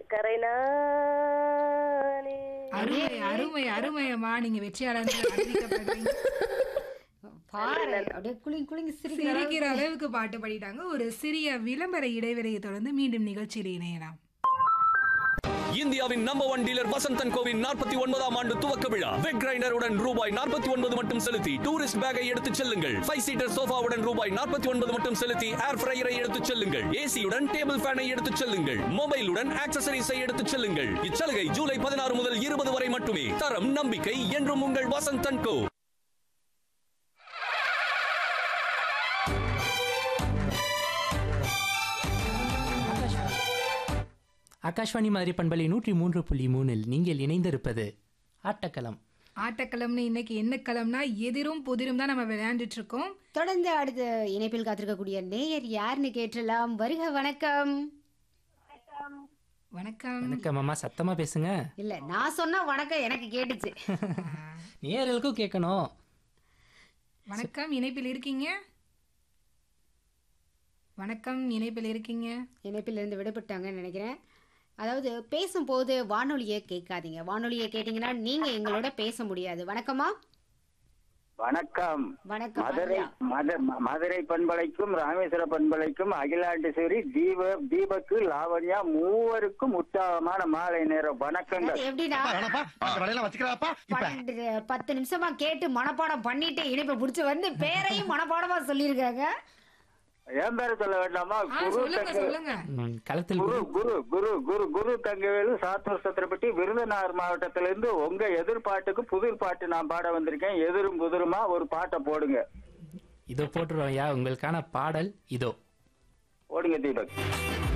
கரை நானே அருமை அருமை அருமையம்மா நீங்க வெற்றியாளர் அறிவிக்கப்படுறீங்க பாரு அப்படியே குளிங் குளிங் சிரிக்கிற சிரிக்கிற அளவுக்கு பாட்டு பாடிட்டாங்க ஒரு சிறிய விளம்பர இடைவெளியை தொடர்ந்து மீண்டும் நிகழ்ச்சியில் இணையலாம் இந்தியாவின் நம்பர் ஒன் டீலர் வசந்தன் கோவின் நாற்பத்தி ஒன்பதாம் ஆண்டு துவக்க விழா வெட் கிரைண்டருடன் ரூபாய் நாற்பத்தி ஒன்பது மட்டும் செலுத்தி டூரிஸ்ட் பேக்கை எடுத்துச் செல்லுங்கள் ஃபைவ் சீட்டர் சோஃபாவுடன் ரூபாய் நாற்பத்தி ஒன்பது மட்டும் செலுத்தி ஏர் ஃப்ரையரை எடுத்துச் செல்லுங்கள் ஏசியுடன் டேபிள் ஃபேனை எடுத்துச் செல்லுங்கள் மொபைலுடன் ஆக்சசரிஸை எடுத்துச் செல்லுங்கள் இச்சலுகை ஜூலை பதினாறு முதல் இருபது வரை மட்டுமே தரம் நம்பிக்கை என்றும் உங்கள் வசந்தன் கோ ஆகாஷ்வாணி மாதிரி பண்பலை நூற்றி மூன்று புள்ளி மூணில் நீங்கள் இணைந்திருப்பது ஆட்டக்களம் ஆட்டக்களம்னு இன்னைக்கு என்ன களம்னா எதிரும் புதிரும் தான் நம்ம விளையாண்டுட்டு இருக்கோம் தொடர்ந்து அடுத்த இணைப்பில் காத்திருக்கக்கூடிய நேயர் யாருன்னு கேட்டலாம் வருக வணக்கம் வணக்கம் வணக்கம் அம்மா சத்தமா பேசுங்க இல்ல நான் சொன்னா வணக்கம் எனக்கு கேட்டுச்சு நேயர்களுக்கும் கேட்கணும் வணக்கம் இணைப்பில் இருக்கீங்க வணக்கம் இணைப்பில் இருக்கீங்க இணைப்பில் இருந்து விடுபட்டாங்கன்னு நினைக்கிறேன் அதாவது பேசும்போது வானொலியை கேட்காதீங்க வானொலியை கேட்டீங்கன்னா நீங்க எங்களோட பேச முடியாது வணக்கமா வணக்கம் வணக்கம் மதுரை ஐயா. மத- ம- மதுரை பண்பலைக்கும் ராமேஸ்வர பண்பலைக்கும் அகிலாண்டேஸ்வரி தீப தீபக்கு லாவண்யா மூவருக்கும் உற்சாகமான மாலை நேரம் வணக்கங்கள் அது எப்படின்னா அந்த வேலையெல்லாம் வச்சுக்கிறாப்பா இப்ப பன்னெண்டு பத்து நிமிஷமா கேட்டு மனப்பாடம் பண்ணிட்டு இணைப்பை புடிச்சு வந்து பேரையும் மனப்பாடமா சொல்லியிருக்காங்க என் பேர சொல்ல வேண்டாமா ஆ குரு சொல்லுங்க தங்க சொல்லுங்க ம், களத்தில் குரு குரு குரு குரு குரு தங்கவேலு சாத்தூர் சத்திரப்பட்டி விருதுநகர் மாவட்டத்திலிருந்து உங்க எதிர்பாட்டுக்கு புதிர் பாட்டு நான் பாட வந்திருக்கேன் எதிரும் புதிருமா ஒரு பாட்டை போடுங்க இதோ போட்டுருவோம் ஐயா உங்களுக்கான பாடல் இதோ போடுங்க தீபக்